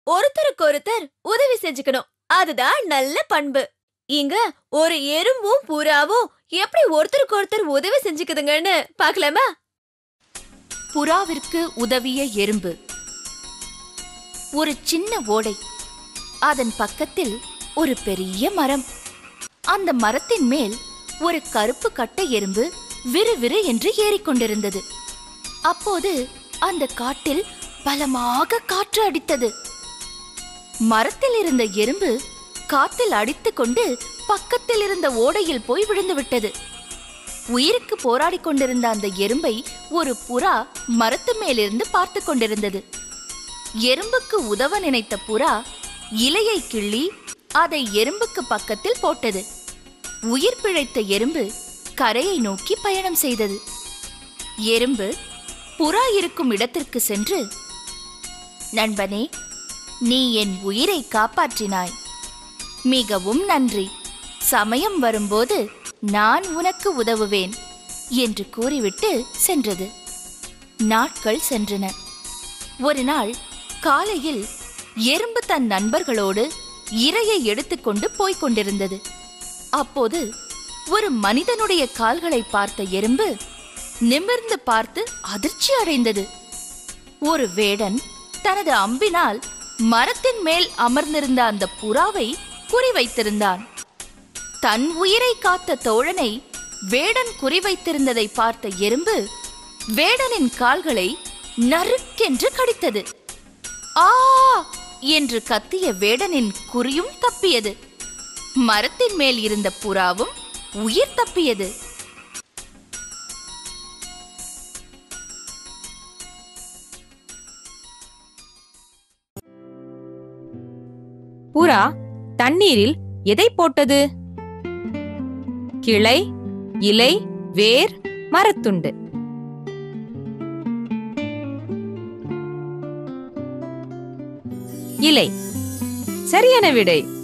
ஒருத்தருக்கு ஒருத்தர் உதவி செஞ்சுக்கணும் அதுதான் நல்ல பண்பு இங்க ஒரு எறும்பும் புறாவும் எப்படி ஒருத்தருக்கு ஒருத்தர் உதவி செஞ்சுக்குதுங்கன்னு பார்க்கலாமா புறாவிற்கு உதவிய எறும்பு ஒரு சின்ன ஓடை அதன் பக்கத்தில் ஒரு பெரிய மரம் அந்த மரத்தின் மேல் ஒரு கருப்பு கட்டை எறும்பு விறுவிறு என்று ஏறிக்கொண்டிருந்தது அப்போது அந்த காட்டில் பலமாக காற்று அடித்தது மரத்தில் இருந்த எறும்பு காத்தில் அடித்துக்கொண்டு பக்கத்தில் இருந்த ஓடையில் போய் விழுந்து விட்டது உயிருக்கு போராடிக் கொண்டிருந்த அந்த எறும்பை ஒரு புறா மரத்து மேலிருந்து பார்த்து கொண்டிருந்தது எறும்புக்கு உதவ நினைத்த புறா இலையை கிள்ளி அதை எறும்புக்கு பக்கத்தில் போட்டது உயிர் பிழைத்த எறும்பு கரையை நோக்கி பயணம் செய்தது எறும்பு புறா இருக்கும் இடத்திற்கு சென்று நண்பனே நீ என் உயிரை காப்பாற்றினாய் மிகவும் நன்றி சமயம் வரும்போது நான் உனக்கு உதவுவேன் என்று கூறிவிட்டு சென்றது நாட்கள் சென்றன ஒரு நாள் காலையில் எறும்பு தன் நண்பர்களோடு இரையை எடுத்துக்கொண்டு போய்க் கொண்டிருந்தது அப்போது ஒரு மனிதனுடைய கால்களை பார்த்த எறும்பு நிமிர்ந்து பார்த்து அதிர்ச்சி அடைந்தது ஒரு வேடன் தனது அம்பினால் மரத்தின் மேல் அமர்ந்திருந்த அந்த புறாவை குறிவைத்திருந்தான் தன் உயிரை காத்த தோழனை வேடன் குறிவைத்திருந்ததை பார்த்த எறும்பு வேடனின் கால்களை நறுக்கென்று கடித்தது ஆ என்று கத்திய வேடனின் குறியும் தப்பியது மரத்தின் மேல் இருந்த புறாவும் உயிர் தப்பியது புறா தண்ணீரில் எதை போட்டது கிளை இலை வேர் மரத்துண்டு இலை சரியான விடை